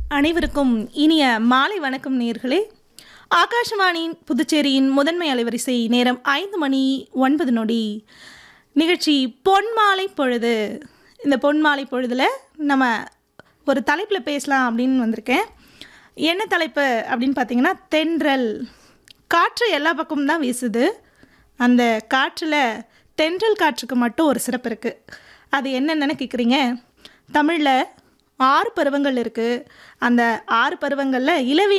அனைவருக்கும் இனிய மாலை வணக்கம் நேர்களே ஆகாஷவாணியின் புதுச்சேரியின் முதன்மை அலைவரிசை நேரம் ஐந்து மணி ஒன்பது நொடி நிகழ்ச்சி பொன்மாலை பொழுது இந்த பொன்மாலை பொழுதில் நம்ம ஒரு தலைப்பில் பேசலாம் அப்படின்னு வந்திருக்கேன் என்ன தலைப்பு அப்படின்னு பார்த்தீங்கன்னா தென்றல் காற்று எல்லா பக்கமும் தான் வீசுது அந்த காற்றில் தென்றல் காற்றுக்கு மட்டும் ஒரு சிறப்பு இருக்குது அது என்னென்னு கேட்குறீங்க தமிழில் ஆறு பருவங்கள் இருக்குது அந்த ஆறு பருவங்களில் இளவி